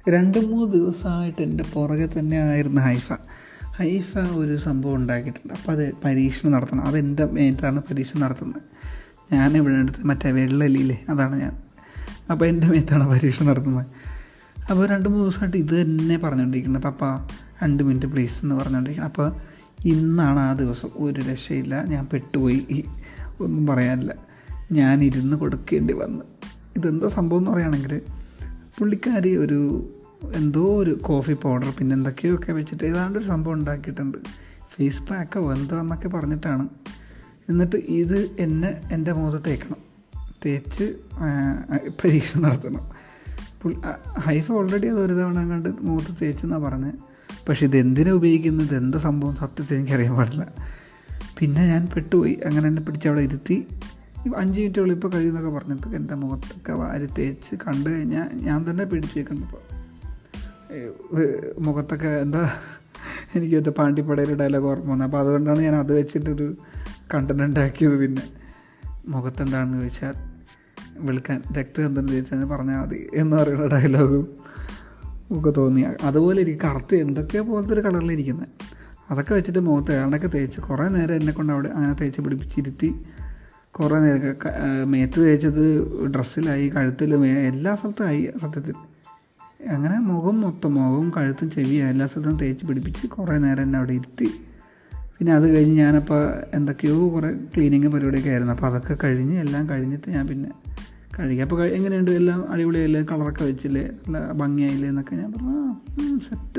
രണ്ട് മൂന്ന് ദിവസമായിട്ട് എൻ്റെ പുറകെ തന്നെ ആയിരുന്നു ഹൈഫ ഹൈഫ ഒരു സംഭവം ഉണ്ടാക്കിയിട്ടുണ്ട് അപ്പോൾ അത് പരീക്ഷണം നടത്തണം അതെൻ്റെ മേത്താണ് പരീക്ഷണം നടത്തുന്നത് ഞാൻ ഇവിടെ അടുത്ത് മറ്റേ വെള്ളലിയില്ലേ അതാണ് ഞാൻ അപ്പോൾ എൻ്റെ മേത്താണ് പരീക്ഷണം നടത്തുന്നത് അപ്പോൾ രണ്ട് മൂന്ന് ദിവസമായിട്ട് ഇത് തന്നെ പറഞ്ഞുകൊണ്ടിരിക്കുന്നത് പപ്പ രണ്ട് മിനിറ്റ് പ്ലീസ് എന്ന് പറഞ്ഞുകൊണ്ടിരിക്കുന്നത് അപ്പോൾ ഇന്നാണ് ആ ദിവസം ഒരു രക്ഷയില്ല ഞാൻ പെട്ടുപോയി ഒന്നും പറയാനില്ല ഞാൻ ഇരുന്ന് കൊടുക്കേണ്ടി വന്നു ഇതെന്താ സംഭവം എന്ന് പറയുകയാണെങ്കിൽ പുള്ളിക്കാരി ഒരു എന്തോ ഒരു കോഫി പൗഡർ പിന്നെ എന്തൊക്കെയോ ഒക്കെ വെച്ചിട്ട് ഏതാണ്ട് ഒരു സംഭവം ഉണ്ടാക്കിയിട്ടുണ്ട് ഫേസ് പാക്കോ എന്തോ എന്നൊക്കെ പറഞ്ഞിട്ടാണ് എന്നിട്ട് ഇത് എന്നെ എൻ്റെ മുഖത്ത് തേക്കണം തേച്ച് പരീക്ഷ നടത്തണം ഹൈഫ ഓൾറെഡി അത് ഒരു തവണ കണ്ട് മുഖത്ത് തേച്ചെന്നാണ് പറഞ്ഞത് പക്ഷേ ഇത് എന്തിനാ ഉപയോഗിക്കുന്നത് എന്താ സംഭവം സത്യത്തിൽ എനിക്കറിയാൻ പാടില്ല പിന്നെ ഞാൻ പെട്ടുപോയി അങ്ങനെ എന്നെ പിടിച്ചവിടെ ഇരുത്തി അഞ്ച് മിനിറ്റുകൾ ഇപ്പോൾ കഴിയുന്നൊക്കെ പറഞ്ഞിട്ട് എൻ്റെ മുഖത്തൊക്കെ വാരി തേച്ച് കണ്ടു കഴിഞ്ഞാൽ ഞാൻ തന്നെ പിടിച്ചു വെക്കുന്നിപ്പോൾ മുഖത്തൊക്കെ എന്താ എനിക്ക് എൻ്റെ പാണ്ടിപ്പടയിൽ ഡയലോഗ് ഓർമ്മ വന്നത് അപ്പോൾ അതുകൊണ്ടാണ് ഞാൻ അത് വെച്ചിട്ടൊരു കണ്ടന്റ് ഉണ്ടാക്കിയത് പിന്നെ മുഖത്തെന്താണെന്ന് ചോദിച്ചാൽ വിളിക്കാൻ രക്തചന്ദ്രൻ ചോദിച്ചാൽ പറഞ്ഞാൽ മതി എന്ന് പറയുന്ന ഡയലോഗും ഒക്കെ തോന്നി അതുപോലെ എനിക്ക് കറുത്ത് എന്തൊക്കെയോ പോലത്തെ ഒരു കളറിലിരിക്കുന്നത് അതൊക്കെ വെച്ചിട്ട് മുഖത്ത് ഏതാണ്ടൊക്കെ തേച്ച് കുറേ നേരം എന്നെ കൊണ്ട് അവിടെ അങ്ങനെ തേച്ച് പിടിപ്പിച്ചിരുത്തി കുറേ നേരം മേത്ത് തേച്ചത് ഡ്രസ്സിലായി കഴുത്തിൽ എല്ലാ സ്ഥലത്തും ആയി സത്യത്തിൽ അങ്ങനെ മുഖം മൊത്തം മുഖവും കഴുത്തും ചെവിയും എല്ലാ സ്ഥലത്തും തേച്ച് പിടിപ്പിച്ച് കുറേ നേരം എന്നെ അവിടെ ഇരുത്തി പിന്നെ അത് കഴിഞ്ഞ് ഞാനപ്പോൾ എന്തൊക്കെയോ കുറേ ക്ലീനിങ് പരിപാടിയൊക്കെ ആയിരുന്നു അപ്പോൾ അതൊക്കെ കഴിഞ്ഞ് എല്ലാം കഴിഞ്ഞിട്ട് ഞാൻ പിന്നെ കഴുകി അപ്പോൾ എങ്ങനെയുണ്ട് എല്ലാം അടിപൊളിയല്ലേ കളറൊക്കെ വെച്ചില്ലേ നല്ല ഭംഗിയായില്ലേ എന്നൊക്കെ ഞാൻ പറഞ്ഞു ആ സെറ്റ്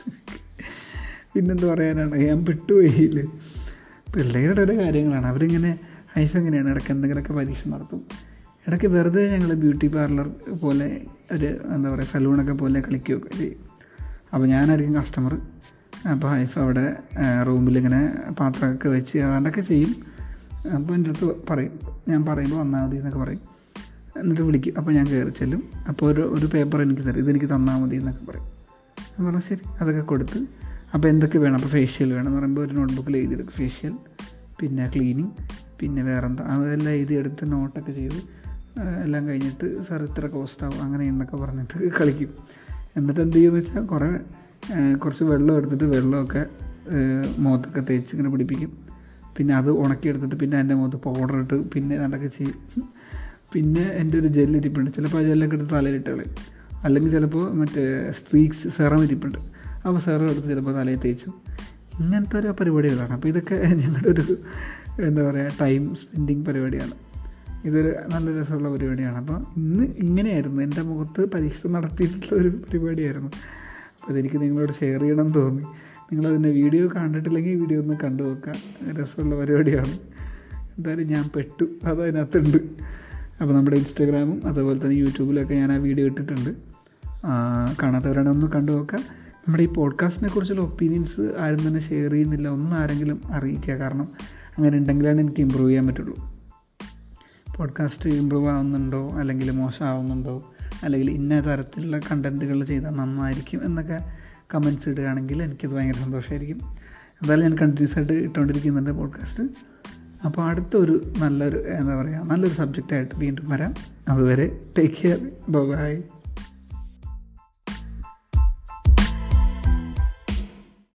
പിന്നെന്ത് പറയാനാണ് ഞാൻ പെട്ടുപോയില്ലേ പിള്ളേരുടെ ഓരോ കാര്യങ്ങളാണ് അവരിങ്ങനെ ലൈഫ് എങ്ങനെയാണ് ഇടയ്ക്ക് എന്തെങ്കിലുമൊക്കെ പരീക്ഷ നടത്തും ഇടയ്ക്ക് വെറുതെ ഞങ്ങൾ ബ്യൂട്ടി പാർലർ പോലെ ഒരു എന്താ പറയുക സലൂണൊക്കെ പോലെ കളിക്കുകയൊക്കെ ചെയ്യും അപ്പോൾ ഞാനായിരിക്കും കസ്റ്റമർ അപ്പോൾ ഹൈഫ് അവിടെ റൂമിലിങ്ങനെ പാത്രമൊക്കെ വെച്ച് അതാണ്ടൊക്കെ ചെയ്യും അപ്പോൾ എൻ്റെ അടുത്ത് പറയും ഞാൻ പറയുമ്പോൾ വന്നാൽ മതി എന്നൊക്കെ പറയും എന്നിട്ട് വിളിക്കും അപ്പോൾ ഞാൻ കയറി ചെല്ലും അപ്പോൾ ഒരു ഒരു പേപ്പർ എനിക്ക് തരും ഇതെനിക്ക് തന്നാൽ മതി എന്നൊക്കെ പറയും ഞാൻ പറഞ്ഞു ശരി അതൊക്കെ കൊടുത്ത് അപ്പോൾ എന്തൊക്കെ വേണം അപ്പോൾ ഫേഷ്യൽ വേണം എന്ന് പറയുമ്പോൾ ഒരു നോട്ട്ബുക്കിൽ എഴുതിയെടുക്കും ഫേഷ്യൽ പിന്നെ ക്ലീനിങ് പിന്നെ വേറെന്താ അതെല്ലാം എഴുതിയെടുത്ത് നോട്ടൊക്കെ ചെയ്ത് എല്ലാം കഴിഞ്ഞിട്ട് സാർ ഇത്ര കോസ്റ്റ് ആവും അങ്ങനെ എന്നൊക്കെ പറഞ്ഞിട്ട് കളിക്കും എന്നിട്ട് എന്ത് ചെയ്യുമെന്ന് വെച്ചാൽ കുറേ കുറച്ച് വെള്ളം എടുത്തിട്ട് വെള്ളമൊക്കെ മുഖത്തൊക്കെ തേച്ച് ഇങ്ങനെ പിടിപ്പിക്കും പിന്നെ അത് ഉണക്കിയെടുത്തിട്ട് പിന്നെ എൻ്റെ മുഖത്ത് പൗഡർ ഇട്ട് പിന്നെ അതൊക്കെ ചെയ്യും പിന്നെ എൻ്റെ ഒരു ജെല്ല് ഇരിപ്പുണ്ട് ചിലപ്പോൾ ആ ജെല്ലൊക്കെ എടുത്ത് തലയിലിട്ട് കളയും അല്ലെങ്കിൽ ചിലപ്പോൾ മറ്റേ സ്ട്രീക്സ് സെറം ഇരിപ്പുണ്ട് അപ്പോൾ സെറം എടുത്ത് ചിലപ്പോൾ തലയിൽ തേച്ചു ഇങ്ങനത്തെ ഒരു പരിപാടികളാണ് അപ്പോൾ ഇതൊക്കെ ഞങ്ങളുടെ ഒരു എന്താ പറയുക ടൈം സ്പെൻഡിങ് പരിപാടിയാണ് ഇതൊരു നല്ല രസമുള്ള പരിപാടിയാണ് അപ്പോൾ ഇന്ന് ഇങ്ങനെയായിരുന്നു എൻ്റെ മുഖത്ത് പരീക്ഷ നടത്തിയിട്ടുള്ള ഒരു പരിപാടിയായിരുന്നു അപ്പോൾ അതെനിക്ക് നിങ്ങളോട് ഷെയർ ചെയ്യണം എന്ന് തോന്നി നിങ്ങളതിൻ്റെ വീഡിയോ കണ്ടിട്ടില്ലെങ്കിൽ വീഡിയോ ഒന്ന് കണ്ടു നോക്കാം രസമുള്ള പരിപാടിയാണ് എന്തായാലും ഞാൻ പെട്ടു അത് അതിനകത്തുണ്ട് അപ്പോൾ നമ്മുടെ ഇൻസ്റ്റാഗ്രാമും അതുപോലെ തന്നെ യൂട്യൂബിലൊക്കെ ഞാൻ ആ വീഡിയോ ഇട്ടിട്ടുണ്ട് കാണാത്തവരാണെങ്കിൽ ഒന്ന് കണ്ടു നോക്കാം നമ്മുടെ ഈ പോഡ്കാസ്റ്റിനെ കുറിച്ചുള്ള ഒപ്പീനിയൻസ് ആരും തന്നെ ഷെയർ ചെയ്യുന്നില്ല ഒന്നും ആരെങ്കിലും അറിയിക്കുക കാരണം അങ്ങനെ ഉണ്ടെങ്കിലാണ് എനിക്ക് ഇമ്പ്രൂവ് ചെയ്യാൻ പറ്റുള്ളൂ പോഡ്കാസ്റ്റ് ഇമ്പ്രൂവ് ആവുന്നുണ്ടോ അല്ലെങ്കിൽ മോശമാവുന്നുണ്ടോ അല്ലെങ്കിൽ ഇന്ന തരത്തിലുള്ള കണ്ടൻറ്റുകൾ ചെയ്താൽ നന്നായിരിക്കും എന്നൊക്കെ കമൻസ് ഇടുകയാണെങ്കിൽ എനിക്കത് ഭയങ്കര സന്തോഷമായിരിക്കും എന്തായാലും ഞാൻ കണ്ടിന്യൂസ് ആയിട്ട് ഇട്ടുകൊണ്ടിരിക്കുന്നുണ്ട് പോഡ്കാസ്റ്റ് അപ്പോൾ അടുത്തൊരു നല്ലൊരു എന്താ പറയുക നല്ലൊരു സബ്ജക്റ്റായിട്ട് വീണ്ടും വരാം അതുവരെ ടേക്ക് കെയർ ബൈ